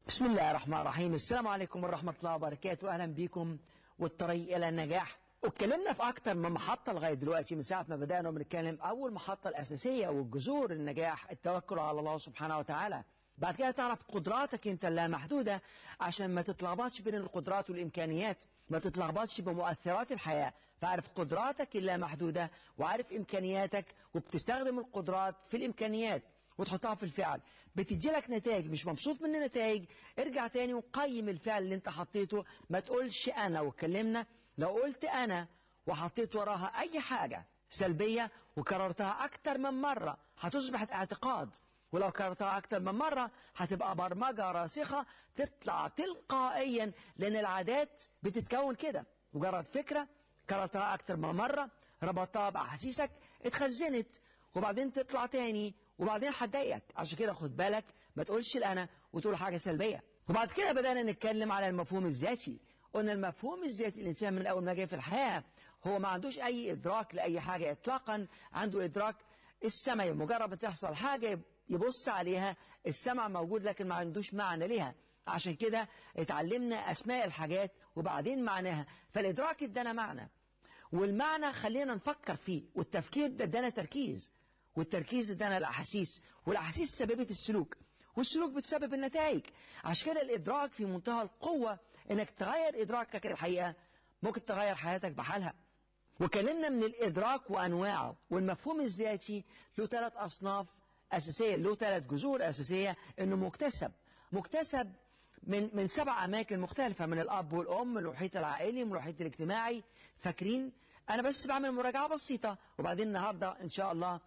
بسم الله الرحمن الرحيم السلام عليكم ورحمة الله وبركاته أهلا بكم والطريق إلى النجاح واتكلمنا في أكتر من محطة لغاية دلوقتي من ساعة ما بدأنا بنتكلم أول محطة الأساسية والجذور النجاح التوكل على الله سبحانه وتعالى بعد كده تعرف قدراتك انت اللامحدودة عشان ما تتلخبطش بين القدرات والإمكانيات ما تتلخبطش بمؤثرات الحياة فعرف قدراتك اللامحدودة وعارف إمكانياتك وبتستخدم القدرات في الإمكانيات وتحطها في الفعل بتدي لك نتائج مش مبسوط من النتائج ارجع تاني وقيم الفعل اللي انت حطيته ما تقولش انا واتكلمنا لو قلت انا وحطيت وراها اي حاجة سلبية وكررتها اكتر من مرة هتصبح اعتقاد ولو كررتها اكتر من مرة هتبقى برمجة راسخة تطلع تلقائيا لان العادات بتتكون كده مجرد فكرة كررتها اكتر من مرة ربطتها باحاسيسك اتخزنت وبعدين تطلع تاني وبعدين هتضايقك عشان كده خد بالك ما تقولش الانا وتقول حاجه سلبيه وبعد كده بدانا نتكلم على المفهوم الذاتي قلنا المفهوم الذاتي الانسان من اول ما جه في الحياه هو ما عندوش اي ادراك لاي حاجه اطلاقا عنده ادراك السمع مجرد ما تحصل حاجه يبص عليها السمع موجود لكن ما عندوش معنى ليها عشان كده اتعلمنا اسماء الحاجات وبعدين معناها فالادراك ادانا معنى والمعنى خلينا نفكر فيه والتفكير ده ادانا تركيز والتركيز ادانا الاحاسيس والاحاسيس سببت السلوك والسلوك بتسبب النتائج عشان كده الادراك في منتهى القوه انك تغير ادراكك الحقيقه ممكن تغير حياتك بحالها وكلمنا من الادراك وانواعه والمفهوم الذاتي له ثلاث اصناف اساسيه له ثلاث جذور اساسيه انه مكتسب مكتسب من من سبع اماكن مختلفه من الاب والام من المحيط العائلي من المحيط الاجتماعي فاكرين انا بس بعمل مراجعه بسيطه وبعدين النهارده ان شاء الله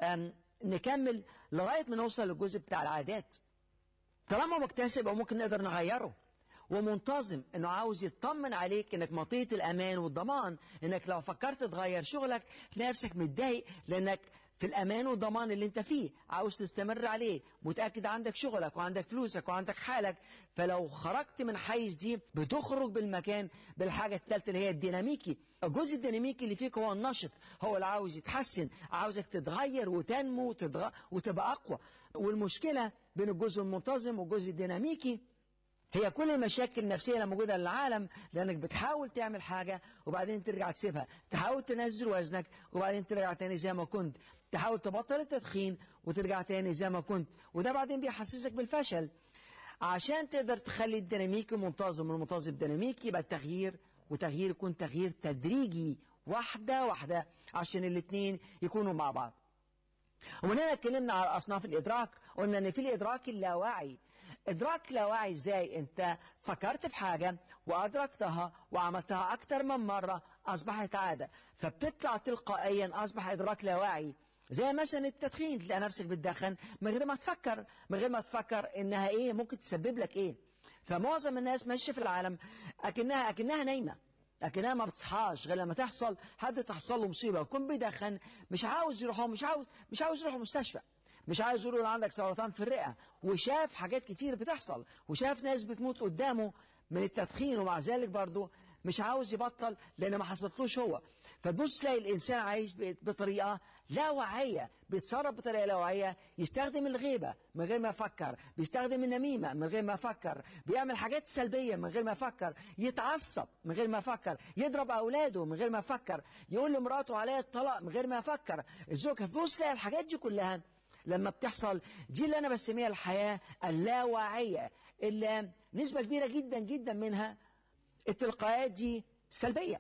نكمل لغاية ما نوصل للجزء بتاع العادات طالما مكتسب أو ممكن نقدر نغيره ومنتظم انه عاوز يطمن عليك انك مطية الامان والضمان انك لو فكرت تغير شغلك تلاقي نفسك متضايق لانك في الامان والضمان اللي انت فيه عاوز تستمر عليه متاكد عندك شغلك وعندك فلوسك وعندك حالك فلو خرجت من حيز دي بتخرج بالمكان بالحاجه الثالثه اللي هي الديناميكي الجزء الديناميكي اللي فيك هو النشط هو اللي عاوز يتحسن عاوزك تتغير وتنمو وتتغ... وتبقى اقوى والمشكله بين الجزء المنتظم والجزء الديناميكي هي كل المشاكل النفسية اللي موجودة للعالم لأنك بتحاول تعمل حاجة وبعدين ترجع تسيبها تحاول تنزل وزنك وبعدين ترجع تاني زي ما كنت تحاول تبطل التدخين وترجع تاني زي ما كنت وده بعدين بيحسسك بالفشل عشان تقدر تخلي الديناميكي منتظم والمنتظم ديناميكي يبقى التغيير وتغيير يكون تغيير تدريجي واحدة واحدة عشان الاثنين يكونوا مع بعض ومن هنا اتكلمنا على أصناف الإدراك قلنا إن في الإدراك اللاواعي إدراك لاواعي إزاي أنت فكرت في حاجة وأدركتها وعملتها أكتر من مرة أصبحت عادة فبتطلع تلقائيا أصبح إدراك لاواعي زي مثلا التدخين تلاقي نفسك بتدخن من غير ما تفكر من غير ما تفكر إنها إيه ممكن تسبب لك إيه فمعظم الناس ماشية في العالم أكنها أكنها نايمة لكنها ما بتصحاش غير لما تحصل حد تحصل له مصيبه ويكون بيدخن مش عاوز يروح مش عاوز مش عاوز يروح المستشفى مش عايز يقول عندك سرطان في الرئه وشاف حاجات كتير بتحصل وشاف ناس بتموت قدامه من التدخين ومع ذلك برضه مش عاوز يبطل لان ما حصلتلوش هو فتبص تلاقي الانسان عايش بطريقه لا واعيه بيتصرف بطريقه لا واعيه يستخدم الغيبه من غير ما يفكر بيستخدم النميمه من غير ما يفكر بيعمل حاجات سلبيه من غير ما يفكر يتعصب من غير ما يفكر يضرب اولاده من غير ما يفكر يقول لمراته عليها الطلاق من غير ما يفكر الزوج فتبص تلاقي الحاجات دي كلها لما بتحصل دي اللي انا بسميها الحياه اللاواعيه اللي نسبه كبيره جدا جدا منها التلقائيات دي سلبيه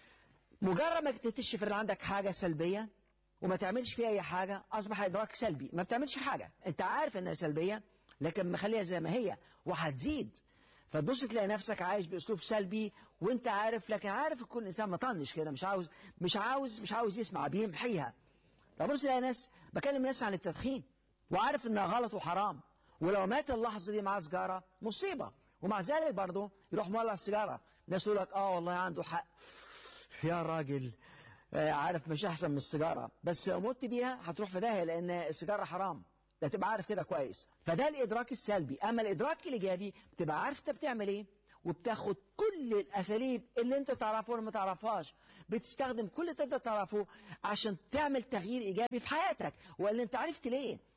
مجرد ما تكتشف ان عندك حاجه سلبيه وما تعملش فيها اي حاجه اصبح ادراك سلبي ما بتعملش حاجه انت عارف انها سلبيه لكن مخليها زي ما هي وهتزيد فتبص تلاقي نفسك عايش باسلوب سلبي وانت عارف لكن عارف كل انسان مطنش كده مش عاوز مش عاوز مش عاوز يسمع بيمحيها فبص تلاقي ناس بكلم ناس عن التدخين وعارف انها غلط وحرام ولو مات اللحظه دي معاه سيجاره مصيبه ومع ذلك برضه يروح مولع السيجاره الناس تقول لك اه والله عنده حق يا راجل آه عارف مش احسن من السيجاره بس لو مت بيها هتروح في داهيه لان السيجاره حرام ده تبقى عارف كده كويس فده الادراك السلبي اما الادراك الايجابي بتبقى عارف انت بتعمل ايه وبتاخد كل الاساليب اللي انت تعرفها ولا ما تعرفهاش بتستخدم كل اللي تقدر تعرفه عشان تعمل تغيير ايجابي في حياتك ولا انت عرفت ليه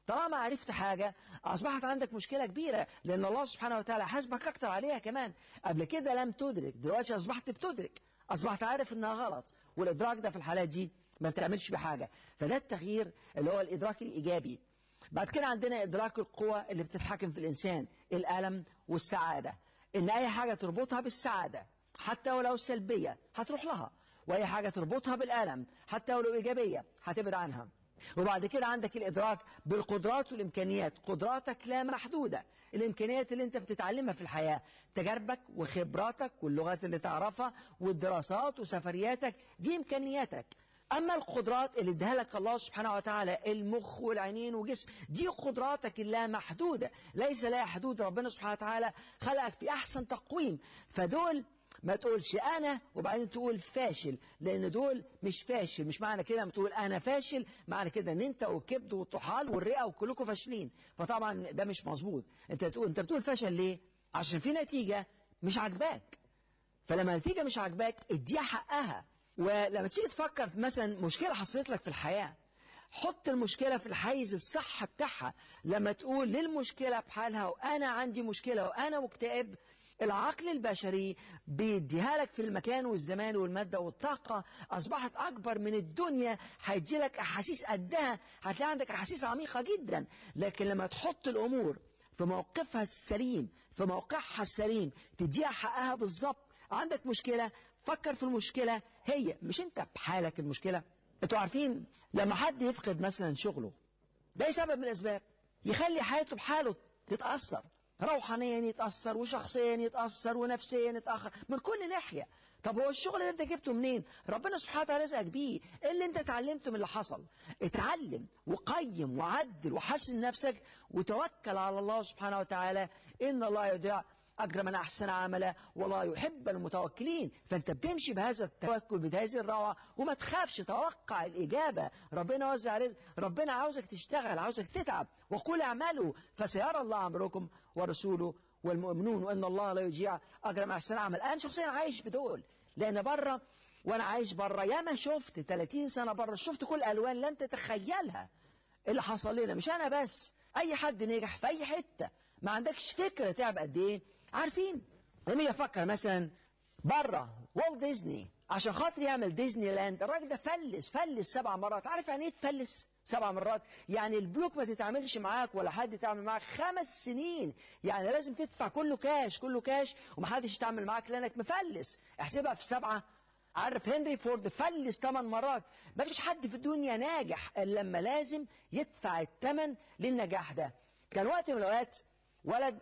طالما عرفت حاجة أصبحت عندك مشكلة كبيرة لأن الله سبحانه وتعالى حاسبك أكتر عليها كمان قبل كده لم تدرك دلوقتي أصبحت بتدرك أصبحت عارف إنها غلط والإدراك ده في الحالات دي ما بتعملش بحاجة فده التغيير اللي هو الإدراك الإيجابي بعد كده عندنا إدراك القوة اللي بتتحكم في الإنسان الألم والسعادة إن أي حاجة تربطها بالسعادة حتى ولو سلبية هتروح لها وأي حاجة تربطها بالألم حتى ولو إيجابية هتبعد عنها وبعد كده عندك الإدراك بالقدرات والإمكانيات قدراتك لا محدودة الإمكانيات اللي أنت بتتعلمها في الحياة تجاربك وخبراتك واللغات اللي تعرفها والدراسات وسفرياتك دي إمكانياتك أما القدرات اللي اداها لك الله سبحانه وتعالى المخ والعينين وجسم دي قدراتك اللامحدودة ليس لها حدود ربنا سبحانه وتعالى خلقك في أحسن تقويم فدول ما تقولش أنا وبعدين تقول فاشل لأن دول مش فاشل مش معنى كده ما تقول أنا فاشل معنى كده أن أنت والكبد والطحال والرئة وكلكم فاشلين فطبعا ده مش مظبوط أنت تقول أنت بتقول فشل ليه؟ عشان في نتيجة مش عاجباك فلما النتيجة مش عاجباك اديها حقها ولما تيجي تفكر في مثلا مشكلة حصلت لك في الحياة حط المشكلة في الحيز الصح بتاعها لما تقول للمشكلة بحالها وأنا عندي مشكلة وأنا مكتئب العقل البشري بيديها لك في المكان والزمان والمادة والطاقة أصبحت أكبر من الدنيا هيدي لك أحاسيس قدها هتلاقي عندك أحاسيس عميقة جدا لكن لما تحط الأمور في موقفها السليم في موقعها السليم تديها حقها بالظبط عندك مشكلة فكر في المشكلة هي مش انت بحالك المشكلة انتوا عارفين لما حد يفقد مثلا شغله ده سبب من الاسباب يخلي حياته بحاله تتأثر روحانيا يتأثر وشخصيا يتأثر ونفسيا يتأخر من كل ناحية طب هو الشغل ده انت جبته منين ربنا سبحانه وتعالى رزقك بيه ايه اللي انت اتعلمته من اللي حصل اتعلم وقيم وعدل وحسن نفسك وتوكل على الله سبحانه وتعالى ان الله يضيع أجر من أحسن عملا والله يحب المتوكلين فأنت بتمشي بهذا التوكل بهذه الروعة وما تخافش توقع الإجابة ربنا وزع رزق ربنا عاوزك تشتغل عاوزك تتعب وقل اعملوا فسيرى الله أمركم ورسوله والمؤمنون وأن الله لا يضيع أجر من أحسن عمل أنا شخصيا عايش بدول لأن بره وأنا عايش بره ياما شفت 30 سنة بره شفت كل ألوان لن تتخيلها اللي حصل لنا مش أنا بس أي حد نجح في أي حتة ما عندكش فكرة تعب قد إيه عارفين لما يفكر مثلا بره والت ديزني عشان خاطر يعمل ديزني لاند الراجل ده فلس فلس سبع مرات عارف يعني ايه تفلس سبع مرات يعني البلوك ما تتعاملش معاك ولا حد يتعامل معاك خمس سنين يعني لازم تدفع كله كاش كله كاش ومحدش يتعامل معاك لانك مفلس احسبها في سبعه عارف هنري فورد فلس ثمان مرات ما فيش حد في الدنيا ناجح الا لما لازم يدفع الثمن للنجاح ده كان وقت من الاوقات ولد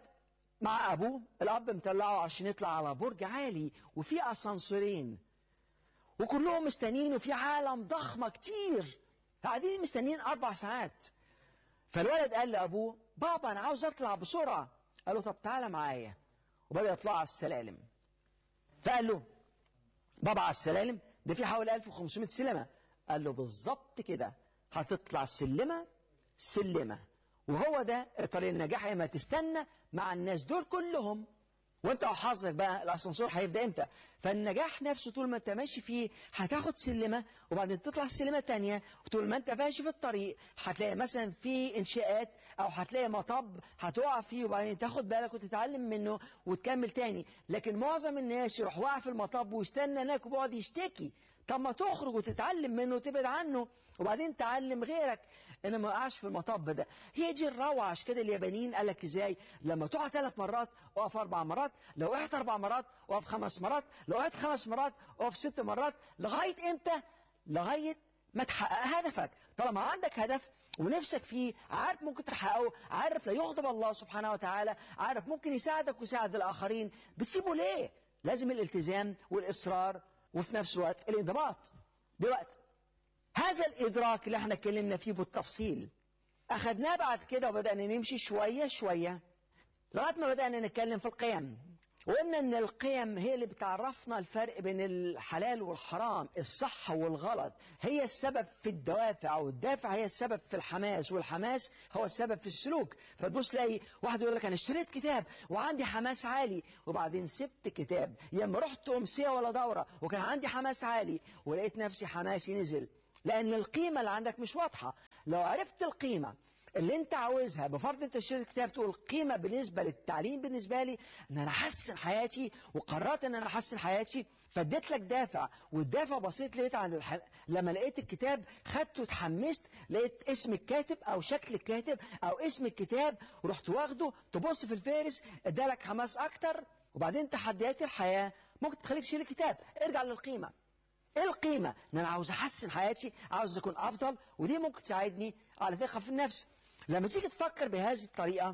مع ابوه الاب مطلعه عشان يطلع على برج عالي وفي اسانسورين وكلهم مستنيين وفي عالم ضخمه كتير قاعدين مستنيين اربع ساعات فالولد قال لابوه بابا انا عاوز اطلع بسرعه قال له طب تعالى معايا وبدا يطلع على السلالم فقال له بابا على السلالم ده في حوالي 1500 سلمه قال له بالظبط كده هتطلع سلمه سلمه وهو ده طريق النجاح اما تستنى مع الناس دول كلهم وانت وحظك بقى الاسانسور هيبدا امتى فالنجاح نفسه طول ما انت ماشي فيه هتاخد سلمه وبعدين تطلع سلمه تانية وطول ما انت ماشي في الطريق هتلاقي مثلا في انشاءات او هتلاقي مطب هتقع فيه وبعدين تاخد بالك وتتعلم منه وتكمل تاني لكن معظم الناس يروح واقع في المطب ويستنى هناك ويقعد يشتكي طب ما تخرج وتتعلم منه وتبعد عنه وبعدين تعلم غيرك ان ما وقعش في المطب ده هي دي الروعه عشان كده اليابانيين قال لك ازاي لما تقع ثلاث مرات اقف اربع مرات لو وقعت اربع مرات اقف خمس مرات لو وقعت خمس مرات اقف ست مرات لغايه امتى لغايه ما تحقق هدفك طالما عندك هدف ونفسك فيه عارف ممكن تحققه عارف لا يغضب الله سبحانه وتعالى عارف ممكن يساعدك ويساعد الاخرين بتسيبه ليه لازم الالتزام والاصرار وفي نفس الوقت الانضباط دلوقتي هذا الإدراك اللي احنا اتكلمنا فيه بالتفصيل أخذناه بعد كده وبدأنا نمشي شوية شوية لغاية ما بدأنا نتكلم في القيم وقلنا ان القيم هي اللي بتعرفنا الفرق بين الحلال والحرام الصح والغلط هي السبب في الدوافع والدافع هي السبب في الحماس والحماس هو السبب في السلوك فتبص تلاقي واحد يقول لك انا اشتريت كتاب وعندي حماس عالي وبعدين سبت كتاب يا اما رحت امسيه ولا دوره وكان عندي حماس عالي ولقيت نفسي حماسي نزل لان القيمه اللي عندك مش واضحه لو عرفت القيمه اللي انت عاوزها بفرض انت اشتريت كتاب تقول قيمه بالنسبه للتعليم بالنسبه لي ان انا احسن حياتي وقررت ان انا احسن حياتي فاديت لك دافع والدافع بسيط لقيت عند الح... لما لقيت الكتاب خدته اتحمست لقيت اسم الكاتب او شكل الكاتب او اسم الكتاب ورحت واخده تبص في الفارس ادالك حماس اكتر وبعدين تحديات الحياه ممكن تخليك تشيل الكتاب ارجع للقيمه ايه القيمة؟ ان انا عاوز احسن حياتي عاوز اكون افضل ودي ممكن تساعدني على ثقة في النفس لما تيجي تفكر بهذه الطريقة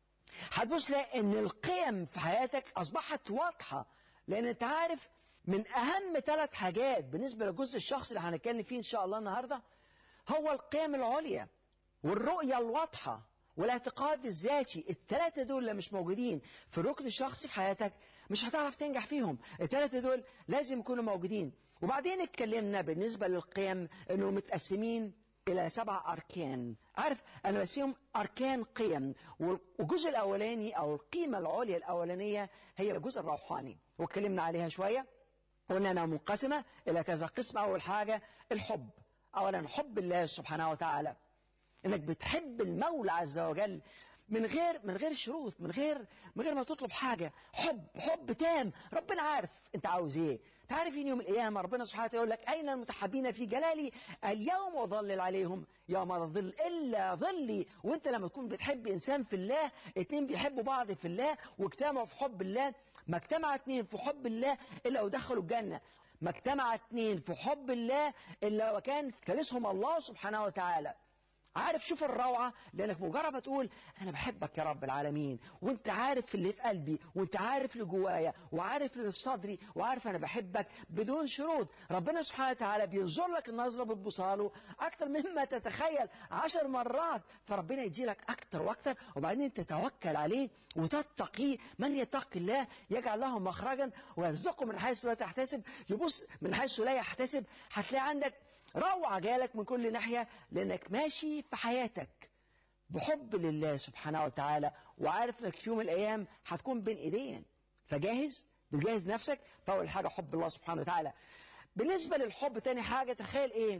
هتبص تلاقي ان القيم في حياتك اصبحت واضحة لان انت عارف من اهم ثلاث حاجات بالنسبة للجزء الشخصي اللي هنتكلم فيه ان شاء الله النهاردة هو القيم العليا والرؤية الواضحة والاعتقاد الذاتي الثلاثة دول اللي مش موجودين في الركن الشخصي في حياتك مش هتعرف تنجح فيهم الثلاثة دول لازم يكونوا موجودين وبعدين اتكلمنا بالنسبة للقيم انه متقسمين الى سبع اركان عارف انا بسيهم اركان قيم والجزء الاولاني او القيمة العليا الاولانية هي الجزء الروحاني واتكلمنا عليها شوية قلنا انها منقسمة الى كذا قسم اول حاجة الحب اولا حب الله سبحانه وتعالى انك بتحب المولى عز وجل من غير من غير شروط من غير من غير ما تطلب حاجة حب حب تام ربنا عارف انت عاوز ايه تعرفين يوم القيامة ربنا سبحانه وتعالى يقول لك أين المتحبين في جلالي اليوم أظلل عليهم يوم لا ظل إلا ظلي وانت لما تكون بتحب إنسان في الله اتنين بيحبوا بعض في الله واجتمعوا في حب الله ما اجتمع اتنين في حب الله إلا ودخلوا الجنة ما اجتمع اتنين في حب الله إلا وكان ثالثهم الله سبحانه وتعالى عارف شوف الروعة لأنك مجرد ما تقول أنا بحبك يا رب العالمين وأنت عارف اللي في قلبي وأنت عارف اللي جوايا وعارف اللي في صدري وعارف أنا بحبك بدون شروط ربنا سبحانه وتعالى بينظر لك النظرة بتبصاله أكتر مما تتخيل عشر مرات فربنا يدي لك أكتر وأكتر وبعدين تتوكل عليه وتتقيه من يتقي الله يجعل له مخرجا ويرزقه من حيث لا تحتسب يبص من حيث لا يحتسب هتلاقي عندك روعة جالك من كل ناحية لأنك ماشي في حياتك بحب لله سبحانه وتعالى وعارف انك في يوم من الأيام هتكون بين إيدين فجاهز بتجهز نفسك فأول حاجة حب الله سبحانه وتعالى بالنسبة للحب تاني حاجة تخيل إيه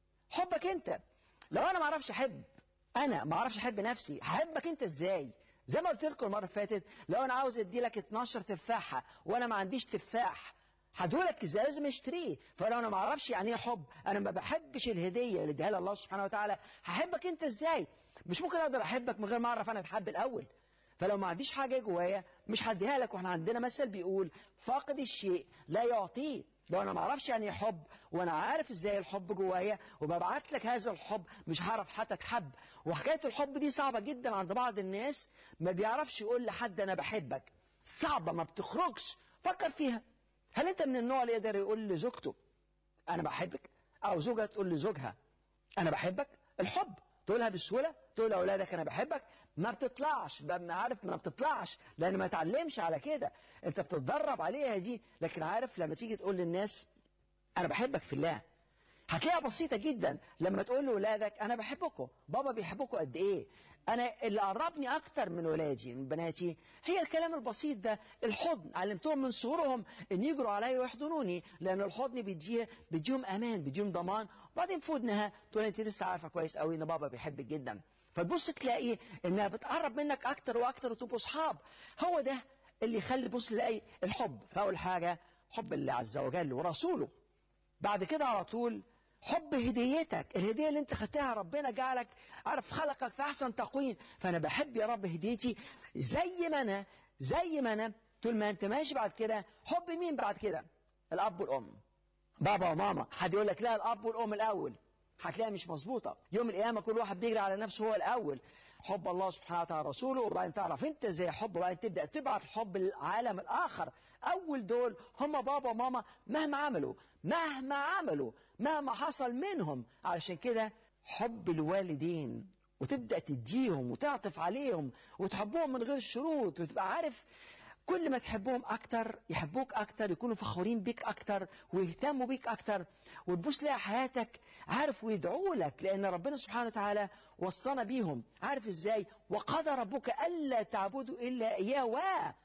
حبك أنت لو أنا ما أعرفش أحب أنا ما أعرفش أحب نفسي هحبك أنت إزاي زي ما قلت لكم المرة اللي فاتت لو أنا عاوز أدي لك 12 تفاحة وأنا ما عنديش تفاح هدولك ازاي لازم اشتريه فلو انا ما اعرفش يعني ايه حب انا ما بحبش الهديه اللي اديها الله سبحانه وتعالى هحبك انت ازاي مش ممكن اقدر احبك من غير ما اعرف انا اتحب الاول فلو ما عنديش حاجه جوايا مش هديها لك واحنا عندنا مثل بيقول فاقد الشيء لا يعطيه لو انا ما اعرفش يعني ايه حب وانا عارف ازاي الحب جوايا وببعت لك هذا الحب مش هعرف حتى اتحب وحكايه الحب دي صعبه جدا عند بعض الناس ما بيعرفش يقول لحد انا بحبك صعبه ما بتخرجش فكر فيها هل انت من النوع اللي يقدر يقول لزوجته انا بحبك او زوجها تقول لزوجها انا بحبك الحب تقولها بسهوله تقول لاولادك انا بحبك ما بتطلعش ما عارف ما بتطلعش لان ما تعلمش على كده انت بتتدرب عليها دي لكن عارف لما تيجي تقول للناس انا بحبك في الله هتلاقيها بسيطة جدا لما تقول لأولادك أنا بحبكم بابا بيحبكم قد إيه أنا اللي قربني أكتر من ولادي من بناتي هي الكلام البسيط ده الحضن علمتهم من صغرهم إن يجروا عليا ويحضنوني لأن الحضن بيديه بيديهم أمان بيديهم ضمان وبعدين في ودنها تقول أنت لسه عارفة كويس قوي إن بابا بيحبك جدا فتبص تلاقي إنها بتقرب منك أكتر وأكتر وتبقوا أصحاب هو ده اللي يخلي بص تلاقي الحب فأول حاجة حب الله عز وجل ورسوله بعد كده على طول حب هديتك الهدية اللي انت خدتها ربنا جعلك عارف خلقك في احسن تقويم فانا بحب يا رب هديتي زي ما انا زي ما انا طول ما انت ماشي بعد كده حب مين بعد كده الاب والام بابا وماما حد يقول لك لا الاب والام الاول هتلاقيها مش مظبوطه يوم القيامه كل واحد بيجري على نفسه هو الاول حب الله سبحانه وتعالى رسوله وبعدين تعرف انت ازاي حب وبعدين تبدا تبعت الحب للعالم الاخر اول دول هم بابا وماما مهما عملوا مهما عملوا مهما حصل منهم علشان كده حب الوالدين وتبدا تديهم وتعطف عليهم وتحبهم من غير شروط وتبقى عارف كل ما تحبهم اكتر يحبوك اكتر يكونوا فخورين بيك اكتر ويهتموا بيك اكتر وتبص لها حياتك عارف ويدعوا لك لان ربنا سبحانه وتعالى وصانا بيهم عارف ازاي وقضى ربك الا تعبدوا الا اياه و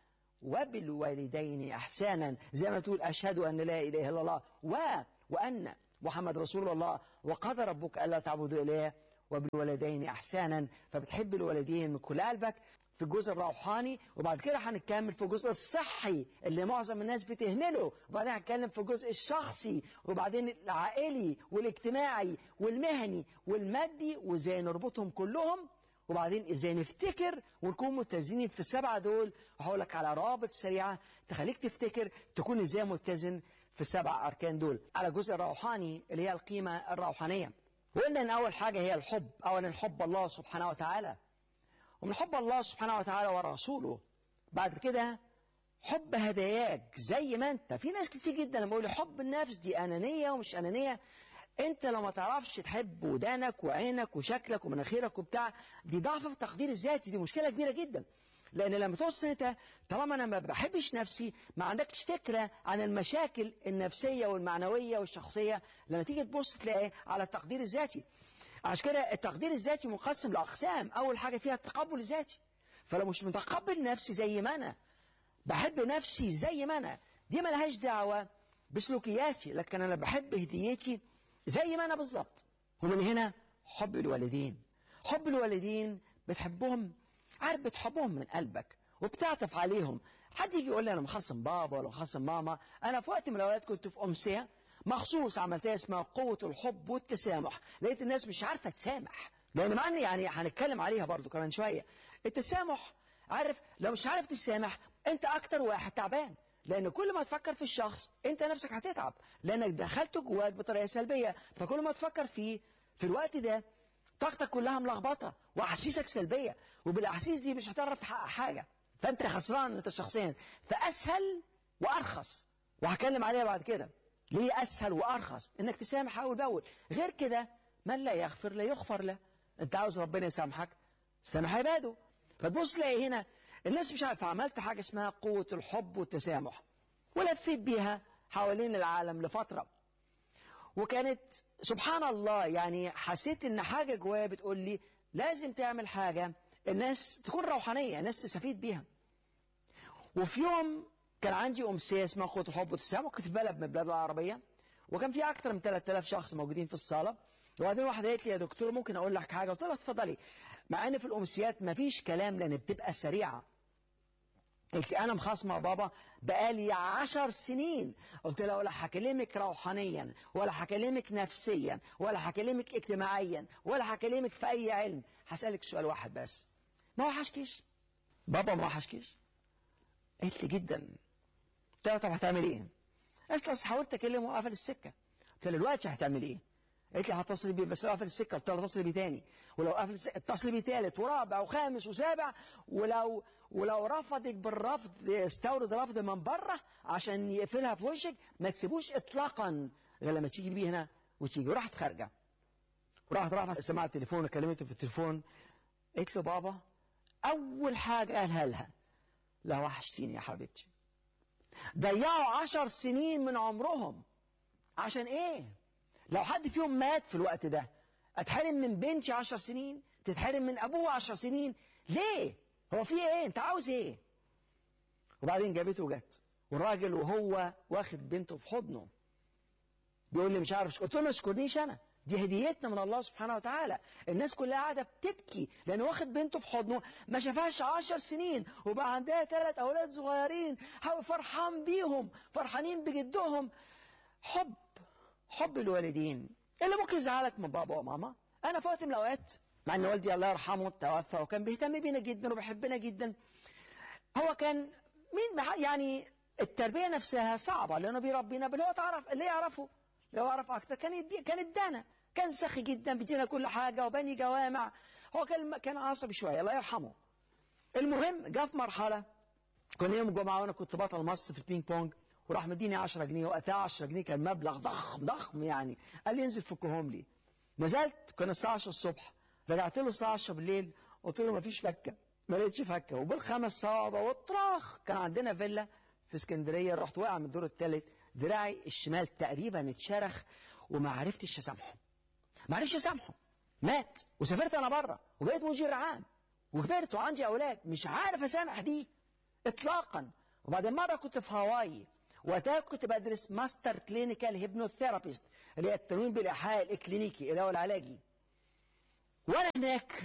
وبالوالدين احسانا زي ما تقول اشهد ان لا اله الا الله و وان محمد رسول الله وقضى ربك الا تعبدوا الا وبالولدين احسانا فبتحب الوالدين من كل قلبك في الجزء الروحاني وبعد كده هنكمل في الجزء الصحي اللي معظم الناس بتهمله وبعدين هنتكلم في الجزء الشخصي وبعدين العائلي والاجتماعي والمهني والمادي وازاي نربطهم كلهم وبعدين ازاي نفتكر ونكون متزنين في السبعه دول وهقول لك على روابط سريعه تخليك تفتكر تكون ازاي متزن في السبع اركان دول على الجزء الروحاني اللي هي القيمه الروحانيه وقلنا ان اول حاجه هي الحب اولا حب الله سبحانه وتعالى ومن حب الله سبحانه وتعالى ورسوله بعد كده حب هداياك زي ما انت في ناس كتير جدا لما يقولوا حب النفس دي انانيه ومش انانيه انت لو ما تعرفش تحب ودانك وعينك وشكلك ومناخيرك وبتاع دي ضعف في التقدير الذاتي دي مشكله كبيره جدا لان لما توصل انت طالما انا ما بحبش نفسي ما عندكش فكره عن المشاكل النفسيه والمعنويه والشخصيه لما تيجي تبص تلاقي على التقدير الذاتي عشان كده التقدير الذاتي منقسم لاقسام اول حاجه فيها التقبل الذاتي فلو مش متقبل نفسي زي ما انا بحب نفسي زي ما انا دي ملهاش دعوه بسلوكياتي لكن انا بحب هديتي زي ما انا بالظبط ومن هنا حب الوالدين حب الوالدين بتحبهم عارف بتحبهم من قلبك وبتعطف عليهم حد يجي يقول لي انا مخصم بابا ولا مخصم ماما انا في وقت من الاوقات كنت في امسيه مخصوص عملتها اسمها قوة الحب والتسامح لقيت الناس مش عارفة تسامح لأن مع يعني هنتكلم عليها برضو كمان شوية التسامح عارف لو مش عارف تسامح أنت أكتر واحد تعبان لأن كل ما تفكر في الشخص أنت نفسك هتتعب لأنك دخلته جواك بطريقة سلبية فكل ما تفكر فيه في الوقت ده طاقتك كلها ملخبطة وأحاسيسك سلبية وبالأحاسيس دي مش هتعرف تحقق حاجة فأنت خسران أنت شخصيا فأسهل وأرخص وهكلم عليها بعد كده ليه أسهل وأرخص إنك تسامح أول بأول غير كده من لا يغفر لا يغفر له أنت عاوز ربنا يسامحك سامح عباده فتبص تلاقي هنا الناس مش عارفة عملت حاجة اسمها قوة الحب والتسامح ولفيت بيها حوالين العالم لفترة وكانت سبحان الله يعني حسيت ان حاجة جوايا بتقول لي لازم تعمل حاجة الناس تكون روحانية الناس تستفيد بيها وفي يوم كان عندي أمسية اسمها قوة الحب والتسامح كنت في بلد من البلاد العربية وكان في أكثر من 3000 شخص موجودين في الصالة وبعدين واحدة قالت لي يا دكتور ممكن أقول لك حاجة قلت لها اتفضلي مع إن في الأمسيات مفيش كلام لأن بتبقى سريعة قلت أنا مخاصمة بابا بقالي عشر سنين قلت لها ولا هكلمك روحانيا ولا هكلمك نفسيا ولا هكلمك اجتماعيا ولا هكلمك في أي علم هسألك سؤال واحد بس ما وحشكيش بابا ما وحشكيش قالت لي جدا قلت لها طب هتعمل ايه؟ قالت لي حاولت اكلمه وقفل السكه قلت لها دلوقتي هتعمل ايه؟ قالت لي هتصل بيه بس لو قفل السكه قلت لها اتصل بيه تاني ولو قفل السكه اتصل بيه تالت ورابع وخامس وسابع ولو ولو رفضك بالرفض استورد رفض من بره عشان يقفلها في وشك ما تسيبوش اطلاقا غير لما تيجي بيه هنا وتيجي وراحت خارجه وراحت رافعه سماعه التليفون وكلمته في التليفون قالت له بابا اول حاجه قالها لها لا وحشتيني يا حبيبتي ضيعوا عشر سنين من عمرهم عشان ايه لو حد فيهم مات في الوقت ده اتحرم من بنتي عشر سنين تتحرم من ابوه عشر سنين ليه هو في ايه انت عاوز ايه وبعدين جابته وجت والراجل وهو واخد بنته في حضنه بيقول لي مش عارف قلت له ما تشكرنيش انا دي هديتنا من الله سبحانه وتعالى الناس كلها قاعدة بتبكي لأنه واخد بنته في حضنه ما شافهاش عشر سنين وبقى عندها ثلاث أولاد صغيرين فرحان بيهم فرحانين بجدهم حب حب الوالدين اللي ممكن يزعلك من بابا وماما أنا في وقت من الأوقات مع أن والدي الله يرحمه توفى وكان بيهتم بينا جدا وبيحبنا جدا هو كان مين يعني التربية نفسها صعبة لأنه بيربينا باللي هو تعرف اللي يعرفه لو أعرف أكتر كان يدي كان ادانا كان سخي جدا بيدينا كل حاجة وبني جوامع هو كان كان عصبي شوية الله يرحمه المهم جاء في مرحلة كنا يوم الجمعة وأنا كنت بطل مصر في البينج بونج وراح مديني 10 جنيه وقتها 10 جنيه كان مبلغ ضخم ضخم يعني قال لي انزل فكهم لي نزلت كان الساعة 10 الصبح رجعت له الساعة 10 بالليل قلت له مفيش فكة ما لقيتش فكة وبالخمس صابة والطراخ كان عندنا فيلا في اسكندرية رحت واقع من الدور الثالث دراعي الشمال تقريبا اتشرخ وما عرفتش اسامحه ما عرفتش اسامحه مات وسافرت انا بره وبقيت مدير عام وكبرت وعندي اولاد مش عارف اسامح دي اطلاقا وبعدين مره كنت في هاواي وقتها كنت بدرس ماستر كلينيكال هيبنوثيرابيست اللي هي التنويم بالايحاء الاكلينيكي اللي هو العلاجي وانا هناك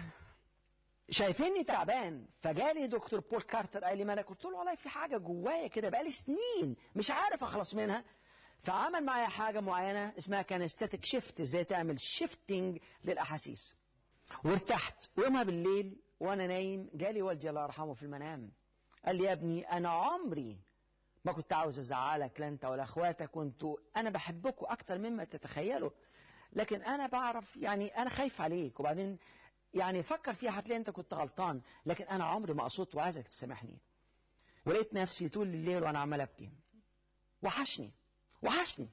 شايفيني تعبان فجالي دكتور بول كارتر قال لي ما انا قلت له والله في حاجه جوايا كده بقالي سنين مش عارف اخلص منها فعمل معايا حاجه معينه اسمها كان ستاتيك شيفت ازاي تعمل شيفتنج للاحاسيس وارتحت ويومها بالليل وانا نايم جالي والدي الله يرحمه في المنام قال لي يا ابني انا عمري ما كنت عاوز ازعلك لا انت ولا اخواتك وانتوا انا بحبكم اكتر مما تتخيلوا لكن انا بعرف يعني انا خايف عليك وبعدين يعني فكر فيها هتلاقي انت كنت غلطان لكن انا عمري ما قصدت وعايزك تسامحني ولقيت نفسي طول الليل وانا عمال ابكي وحشني وحشني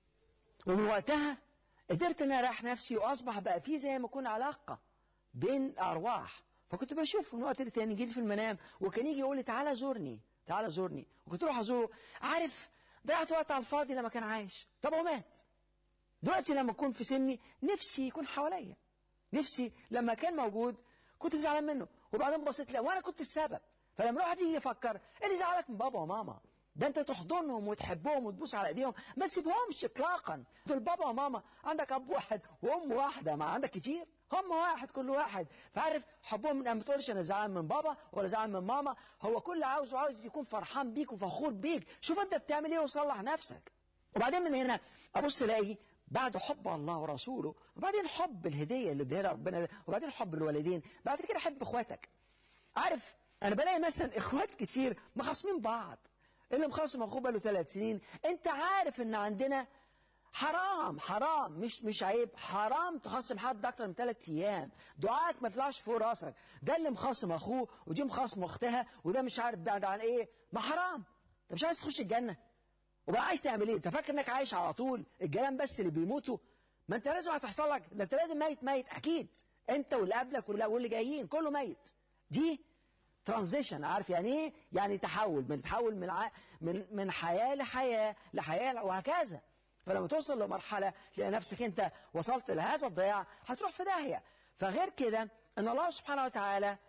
ومن وقتها قدرت ان اريح نفسي واصبح بقى في زي ما يكون علاقه بين ارواح فكنت بشوف من وقت لتاني يجي لي في المنام وكان يجي يقول لي تعالى زورني تعالى زورني وكنت اروح ازوره عارف ضيعت وقت على الفاضي لما كان عايش طب هو مات دلوقتي لما اكون في سني نفسي يكون حواليا نفسي لما كان موجود كنت زعلان منه وبعدين بصيت له وانا كنت السبب فلما الواحد يجي يفكر ايه اللي زعلك من بابا وماما ده انت تحضنهم وتحبهم وتبوس على ايديهم ما تسيبهمش اطلاقا دول بابا وماما عندك اب واحد وام واحده ما عندك كتير هم واحد كل واحد فعارف حبهم من ما تقولش انا زعلان من بابا ولا زعلان من ماما هو كل عاوزه عاوز يكون فرحان بيك وفخور بيك شوف انت بتعمل ايه وصلح نفسك وبعدين من هنا ابص الاقي بعد حب الله ورسوله وبعدين حب الهديه اللي اديها ربنا وبعدين حب الوالدين بعد كده حب اخواتك عارف انا بلاقي مثلا اخوات كتير مخاصمين بعض اللي مخاصم اخوه بقاله ثلاث سنين انت عارف ان عندنا حرام حرام مش مش عيب حرام تخصم حد اكتر من ثلاث ايام دعائك ما يطلعش فوق راسك ده اللي مخاصم اخوه ودي مخاصم اختها وده مش عارف بعد عن ايه ما حرام انت مش عايز تخش الجنه وبقى عايز تعمل ايه انت فاكر انك عايش على طول الجيران بس اللي بيموتوا ما انت لازم هتحصل لك ده انت لازم ميت ميت اكيد انت واللي قبلك واللي جايين كله ميت دي ترانزيشن عارف يعني ايه يعني تحول من تحول من ع... من من حياه لحياه لحياه وهكذا فلما توصل لمرحله تلاقي نفسك انت وصلت لهذا الضياع هتروح في داهيه فغير كده ان الله سبحانه وتعالى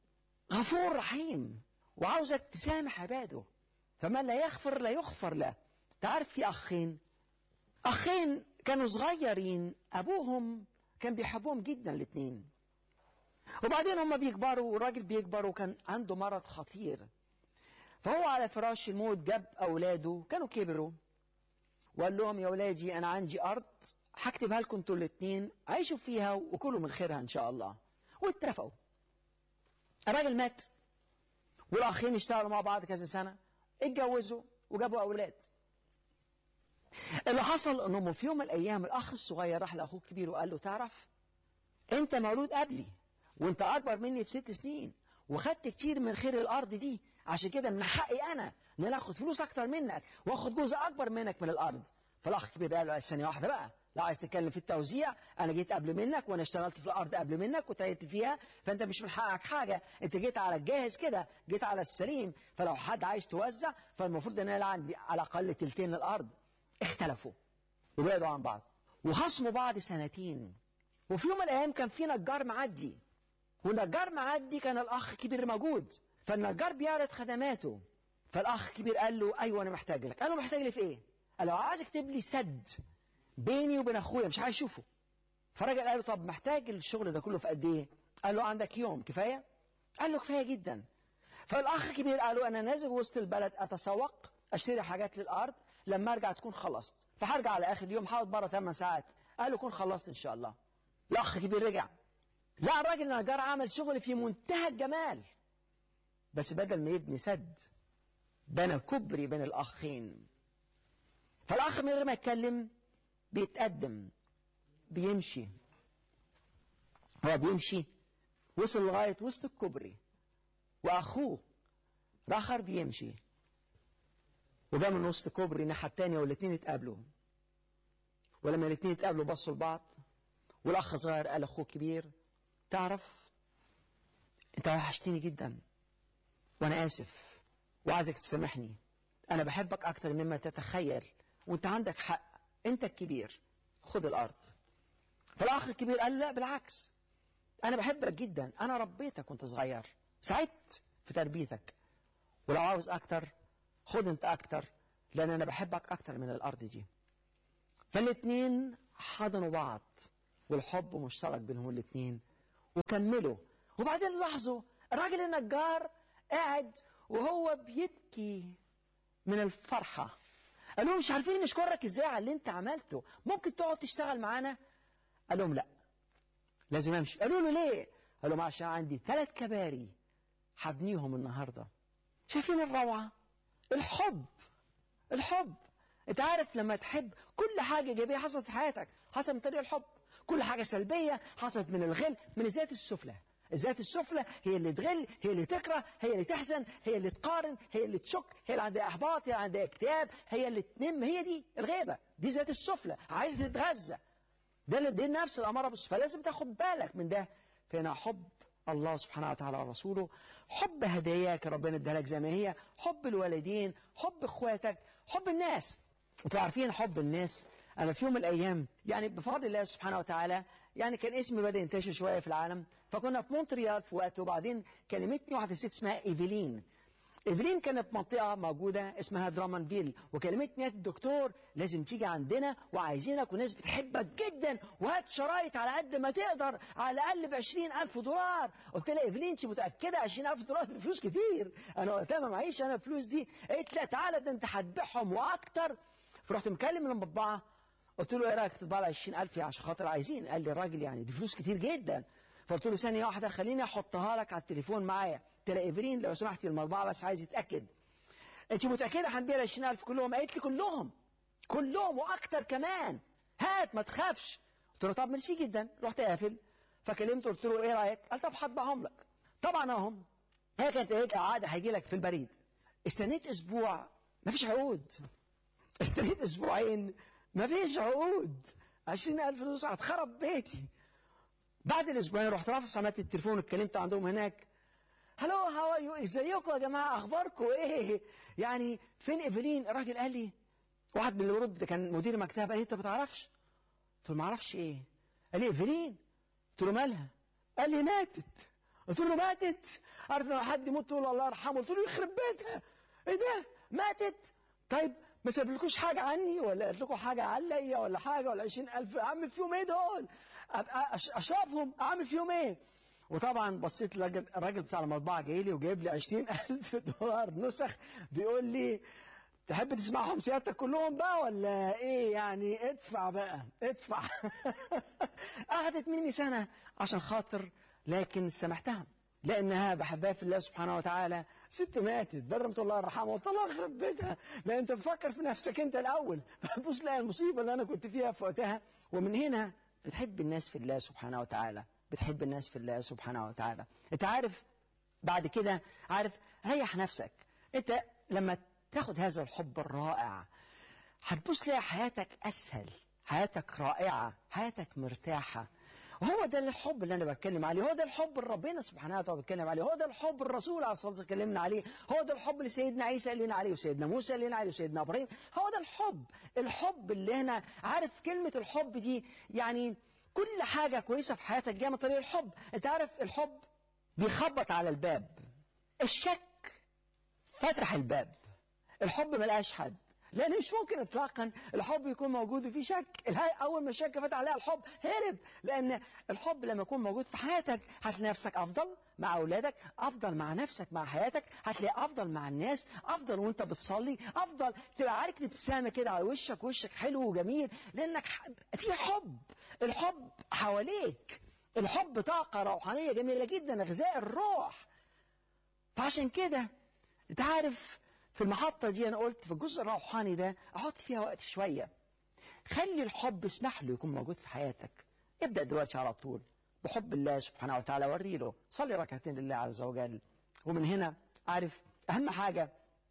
غفور رحيم وعاوزك تسامح عباده فمن لا يغفر لا يغفر له تعرف في اخين اخين كانوا صغيرين ابوهم كان بيحبهم جدا الاثنين وبعدين هم بيكبروا والراجل بيكبر وكان عنده مرض خطير فهو على فراش الموت جاب اولاده كانوا كبروا وقال لهم يا ولادي انا عندي ارض هكتبها لكم انتوا الاثنين عيشوا فيها وكلوا من خيرها ان شاء الله واتفقوا الراجل مات والاخين اشتغلوا مع بعض كذا سنه اتجوزوا وجابوا اولاد اللي حصل انهم في يوم من الايام الاخ الصغير راح لاخوه الكبير وقال له تعرف انت مولود قبلي وانت اكبر مني بست سنين وخدت كتير من خير الارض دي عشان كده من حقي انا ان انا اخد فلوس اكتر منك واخد جزء اكبر منك من الارض فالاخ الكبير قال له ثانيه واحده بقى لا عايز تتكلم في التوزيع انا جيت قبل منك وانا اشتغلت في الارض قبل منك وتعبت فيها فانت مش من حقك حاجه انت جيت على الجاهز كده جيت على السليم فلو حد عايز توزع فالمفروض ان انا عندي على الاقل تلتين الارض اختلفوا وبعدوا عن بعض وخصموا بعض سنتين وفي يوم من الايام كان في نجار معدي والنجار معدي كان الاخ الكبير موجود فالنجار بيعرض خدماته فالاخ الكبير قال له ايوه انا محتاج لك قال له محتاج لي في ايه قال له عايز اكتب لي سد بيني وبين اخويا مش عايز اشوفه فالراجل قال له طب محتاج الشغل ده كله في قد ايه قال له عندك يوم كفايه قال له كفايه جدا فالاخ الكبير قال له انا نازل وسط البلد اتسوق اشتري حاجات للارض لما ارجع تكون خلصت فهرجع على اخر اليوم هقعد بره 8 ساعات قال له كون خلصت ان شاء الله الاخ الكبير رجع لا الراجل النجار عمل شغل في منتهى الجمال بس بدل ما يبني سد بنى كبري بين الاخين فالاخ من غير ما يتكلم بيتقدم بيمشي هو بيمشي وصل لغايه وسط الكوبري واخوه الاخر بيمشي وجا من وسط كوبري الناحيه الثانيه والاثنين اتقابلوا ولما الاثنين اتقابلوا بصوا لبعض والاخ صغير قال اخوه كبير تعرف انت وحشتني جدا وانا اسف وعايزك تسامحني انا بحبك اكتر مما تتخيل وانت عندك حق انت الكبير خد الارض فالاخ الكبير قال لا بالعكس انا بحبك جدا انا ربيتك وانت صغير ساعدت في تربيتك ولو عاوز اكتر خد انت اكتر لان انا بحبك اكتر من الارض دي فالاتنين حضنوا بعض والحب مشترك بينهم الاتنين وكملوا وبعدين لاحظوا الراجل النجار قاعد وهو بيبكي من الفرحة قال لهم مش عارفين نشكرك ازاي على اللي انت عملته ممكن تقعد تشتغل معانا قال لهم لا لازم امشي قالوا له ليه قال لهم عشان عندي ثلاث كباري هبنيهم النهارده شايفين الروعه الحب الحب انت عارف لما تحب كل حاجه ايجابيه حصلت في حياتك حصلت من طريق الحب كل حاجه سلبيه حصلت من الغل من الذات السفلى الذات السفلى هي اللي تغل هي اللي تكره هي اللي تحزن هي اللي تقارن هي اللي تشك هي اللي عندها احباط هي اللي عندها اكتئاب هي اللي تنم هي دي الغيبه دي ذات السفلى عايزه تتغذى ده اللي دي نفس الاماره بس فلازم تاخد بالك من ده فهنا حب الله سبحانه وتعالى ورسوله حب هداياك ربنا اداها لك زي ما هي حب الوالدين حب اخواتك حب الناس انتوا عارفين حب الناس انا في يوم من الايام يعني بفضل الله سبحانه وتعالى يعني كان اسمي بدا ينتشر شويه في العالم فكنا في مونتريال في وقت وبعدين كلمتني واحده ست اسمها ايفلين ايفلين كانت في منطقه موجوده اسمها درامانفيل وكلمتني يا الدكتور لازم تيجي عندنا وعايزينك وناس بتحبك جدا وهات شرايط على قد ما تقدر على الاقل ب 20000 دولار قلت لها ايفلين انت متاكده 20000 دولار دي فلوس كتير انا وقتها ما معيش انا الفلوس دي قالت لا تعالى ده انت هتبيعهم واكتر فرحت مكلم المطبعه قلت له ايه رايك تطبع لي 20000 عشان خاطر عايزين قال لي الراجل يعني دي فلوس كتير جدا فقلت له ثانيه واحده خليني احطها لك على التليفون معايا قلت لها ايفرين لو سمحتي المطبعه بس عايز يتاكد انت متاكده هنبيع 20000 كلهم قالت لي كلهم كلهم واكتر كمان هات ما تخافش قلت له طب ميرسي جدا رحت قافل فكلمته قلت له ايه رايك قال طب هطبعهم لك طبعا اهم هي كانت هيك عاده هيجي لك في البريد استنيت اسبوع ما فيش عقود استنيت اسبوعين ما فيش عقود 20000 فلوس هتخرب بيتي بعد الاسبوعين رحت رافع سماعه التليفون اتكلمت عندهم هناك هلو هاو ار يو ازيكم يا جماعه اخباركم ايه يعني فين ايفلين الراجل قال لي واحد من اللي برد كان مدير مكتب قال لي انت ما تعرفش قلت له ما اعرفش ايه قال لي ايفلين قلت له مالها قال لي ماتت قلت له ماتت عارف لما حد يموت تقول الله يرحمه قلت له يخرب بيتها ايه ده ماتت طيب ما سابلكوش حاجة عني ولا قالت لكم حاجة عليا ولا حاجة ولا 20000 أعمل فيهم إيه دول؟ أبقى أشربهم أعمل فيهم إيه؟ وطبعا بصيت الراجل الراجل بتاع المطبعة جاي لي وجايب لي 20000 دولار نسخ بيقول لي تحب تسمعهم سيادتك كلهم بقى ولا ايه يعني ادفع بقى ادفع اخذت مني سنة عشان خاطر لكن سامحتها لانها بحبها في الله سبحانه وتعالى ست ماتت بدل ما تقول الله يرحمها قلت الله يخرب بيتها لان انت بتفكر في نفسك انت الاول فتبص لها المصيبه اللي انا كنت فيها في وقتها ومن هنا بتحب الناس في الله سبحانه وتعالى بتحب الناس في الله سبحانه وتعالى انت عارف بعد كده عارف ريح نفسك انت لما تاخد هذا الحب الرائع هتبص تلاقي حياتك اسهل حياتك رائعه حياتك مرتاحه وهو ده الحب اللي انا بتكلم عليه هو ده الحب اللي ربنا سبحانه وتعالى بيتكلم عليه هو ده الحب الرسول عليه الصلاه والسلام اتكلمنا عليه هو ده الحب اللي سيدنا عيسى قال لنا عليه وسيدنا موسى قال لنا عليه وسيدنا ابراهيم هو ده الحب الحب اللي هنا عارف كلمه الحب دي يعني كل حاجه كويسه في حياتك جايه من طريق الحب انت عارف الحب بيخبط على الباب الشك فتح الباب الحب ملقاش حد لان مش ممكن اطلاقا الحب يكون موجود وفي شك الهي اول ما الشك فتح عليها الحب هرب لان الحب لما يكون موجود في حياتك هتلاقي نفسك افضل مع اولادك افضل مع نفسك مع حياتك هتلاقي افضل مع الناس افضل وانت بتصلي افضل تبقى عارف ابتسامه كده على وشك وشك حلو وجميل لانك في حب الحب حواليك الحب طاقه روحانيه جميله جدا غذاء الروح فعشان كده انت عارف في المحطة دي أنا قلت في الجزء الروحاني ده أحط فيها وقت شوية خلي الحب اسمح له يكون موجود في حياتك ابدأ دلوقتي على طول بحب الله سبحانه وتعالى وري له صلي ركعتين لله عز وجل ومن هنا عارف أهم حاجة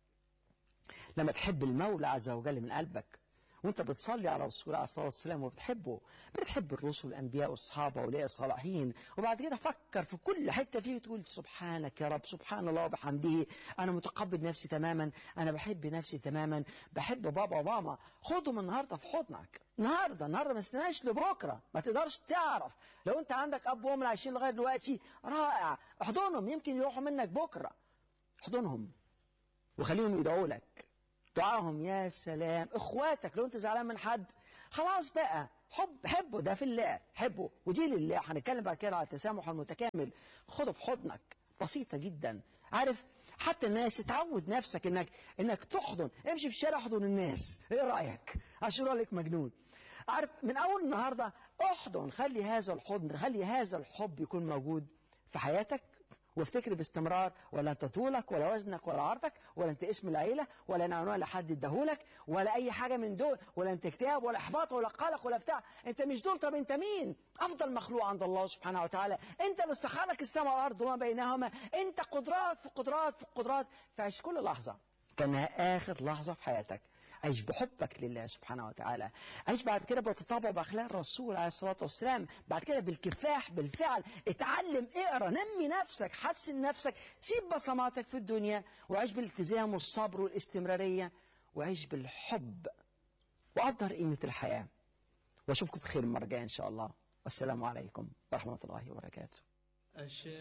لما تحب المولى عز وجل من قلبك وانت بتصلي على الرسول عليه الصلاه والسلام وبتحبه بتحب الرسل والانبياء والصحابه واولياء الصالحين وبعد كده فكر في كل حته فيه تقول سبحانك يا رب سبحان الله وبحمده انا متقبل نفسي تماما انا بحب نفسي تماما بحب بابا وماما خدهم النهارده في حضنك النهارده النهارده ما استناش لبكره ما تقدرش تعرف لو انت عندك اب وام عايشين لغايه دلوقتي رائع احضنهم يمكن يروحوا منك بكره احضنهم وخليهم يدعوا لك دعاهم يا سلام اخواتك لو انت زعلان من حد خلاص بقى حب حبه ده في الله حبه ودي لله هنتكلم بعد كده على التسامح المتكامل خده في حضنك بسيطة جدا عارف حتى الناس تعود نفسك انك انك تحضن امشي في الشارع احضن الناس ايه رايك عشان لك مجنون عارف من اول النهارده احضن خلي هذا الحضن خلي هذا الحب يكون موجود في حياتك وافتكر باستمرار ولا انت طولك ولا وزنك ولا عرضك ولا انت اسم العيله ولا عنوان لحد اداهولك ولا اي حاجه من دول ولا انت اكتئاب ولا احباط ولا قلق ولا بتاع انت مش دول طب انت مين افضل مخلوق عند الله سبحانه وتعالى انت اللي سخرك السماء والارض وما بينهما انت قدرات في قدرات في قدرات فعيش كل لحظه كانها اخر لحظه في حياتك عيش بحبك لله سبحانه وتعالى عيش بعد كده بتطبع بأخلاق الرسول عليه الصلاة والسلام بعد كده بالكفاح بالفعل اتعلم اقرا نمي نفسك حسن نفسك سيب بصماتك في الدنيا وعيش بالالتزام والصبر والاستمرارية وعيش بالحب وقدر قيمة الحياة واشوفكم بخير المرة الجاية ان شاء الله والسلام عليكم ورحمة الله وبركاته